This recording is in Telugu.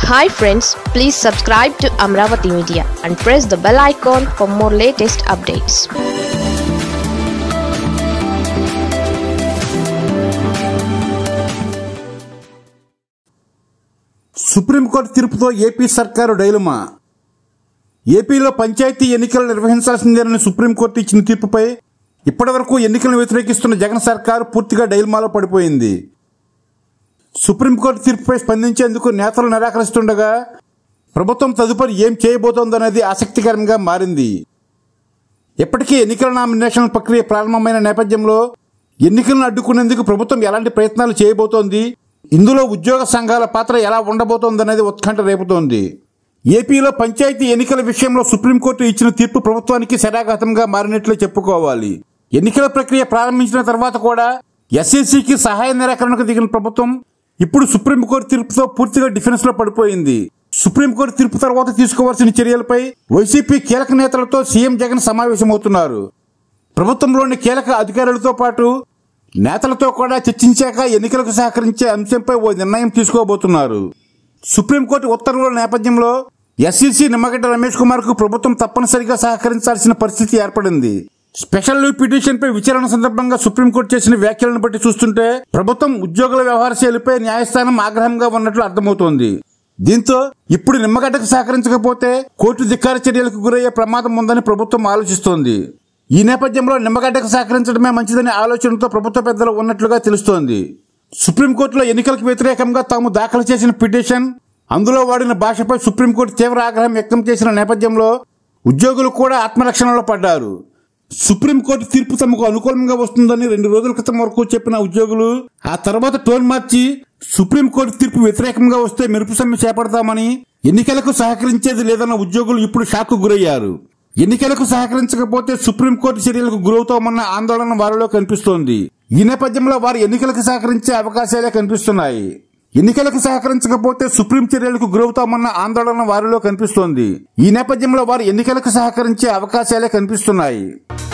hi friends please subscribe to Amaravati media and press the bell icon for more latest updates supreme court తీర్పుతో ఏపీ సర్కారు డైలమా ఏపీలో పంచాయతీ ఎన్నికలు నిర్వహించాల్సిందేనని సుప్రీంకోర్టు ఇచ్చిన తీర్పుపై ఇప్పటివరకు ఎన్నికలను వ్యతిరేకిస్తున్న జగన్ సర్కారు పూర్తిగా డైలమాలో పడిపోయింది సుప్రీంకోర్టు తీర్పుపై స్పందించేందుకు నేతలు నిరాకరిస్తుండగా ప్రభుత్వం తదుపరి ఏం చేయబోతోందనేది ఆసక్తికరంగా మారింది ఇప్పటికీ ఎన్నికల నామినేషన్ ప్రక్రియ ప్రారంభమైన నేపథ్యంలో ఎన్నికలను అడ్డుకునేందుకు ప్రభుత్వం ఎలాంటి ప్రయత్నాలు చేయబోతోంది ఇందులో ఉద్యోగ సంఘాల పాత్ర ఎలా ఉండబోతోందనేది ఉత్కంఠ రేపుతోంది ఏపీలో పంచాయతీ ఎన్నికల విషయంలో సుప్రీంకోర్టు ఇచ్చిన తీర్పు ప్రభుత్వానికి శరాఘాతంగా మారినట్లే చెప్పుకోవాలి ఎన్నికల ప్రక్రియ ప్రారంభించిన తర్వాత కూడా ఎస్ఎస్సికి సహాయ నిరాకరణకు దిగిన ప్రభుత్వం ఇప్పుడు సుప్రీంకోర్టు తీర్పుతో పూర్తిగా డిఫెన్స్ లో పడిపోయింది సుప్రీంకోర్టు తీర్పు తర్వాత తీసుకోవాల్సిన చర్యలపై వైసీపీ కీలక నేతలతో సీఎం జగన్ సమావేశమవుతున్నారు ప్రభుత్వంలోని కీలక అధికారులతో పాటు నేతలతో కూడా చర్చించాక ఎన్నికలకు సహకరించే అంశంపై ఓ నిర్ణయం తీసుకోబోతున్నారు సుప్రీంకోర్టు ఉత్తర్వుల నేపథ్యంలో ఎస్సీసీ నిమ్మగడ్డ రమేష్ కుమార్ కు ప్రభుత్వం తప్పనిసరిగా సహకరించాల్సిన పరిస్థితి ఏర్పడింది స్పెషల్ లీవ్ పిటిషన్ పై విచారణ సందర్భంగా సుప్రీంకోర్టు చేసిన వ్యాఖ్యలను బట్టి చూస్తుంటే ప్రభుత్వం ఉద్యోగుల వ్యవహార శైలిపై న్యాయస్థానం ఆగ్రహంగా ఉన్నట్లు అర్థమవుతోంది దీంతో ఇప్పుడు నిమ్మగడ్డకు సహకరించకపోతే కోర్టు ధిక్కార చర్యలకు గురయ్యే ప్రమాదం ఉందని ప్రభుత్వం ఆలోచిస్తోంది ఈ నేపథ్యంలో నిమ్మగడ్డకు సహకరించడమే మంచిదనే ఆలోచనతో ప్రభుత్వ పెద్దలు ఉన్నట్లుగా తెలుస్తోంది సుప్రీంకోర్టులో ఎన్నికలకు వ్యతిరేకంగా తాము దాఖలు చేసిన పిటిషన్ అందులో వాడిన భాషపై సుప్రీంకోర్టు తీవ్ర ఆగ్రహం వ్యక్తం చేసిన నేపథ్యంలో ఉద్యోగులు కూడా ఆత్మరక్షణలో పడ్డారు సుప్రీంకోర్టు తీర్పు తమకు అనుకూలంగా వస్తుందని రెండు రోజుల క్రితం వరకు చెప్పిన ఉద్యోగులు ఆ తర్వాత టోన్ మార్చి సుప్రీంకోర్టు తీర్పు వ్యతిరేకంగా వస్తే మెరుపు సమ్మె చేపడతామని ఎన్నికలకు సహకరించేది లేదన్న ఉద్యోగులు ఇప్పుడు షాక్కు గురయ్యారు ఎన్నికలకు సహకరించకపోతే సుప్రీంకోర్టు చర్యలకు గురవుతామన్న ఆందోళన వారిలో కనిపిస్తోంది ఈ నేపథ్యంలో వారు ఎన్నికలకు సహకరించే అవకాశాలే కనిపిస్తున్నాయి ఎన్నికలకు సహకరించకపోతే సుప్రీం చర్యలకు గురవుతామన్న ఆందోళన వారిలో కనిపిస్తోంది ఈ నేపథ్యంలో వారు ఎన్నికలకు సహకరించే అవకాశాలే కనిపిస్తున్నాయి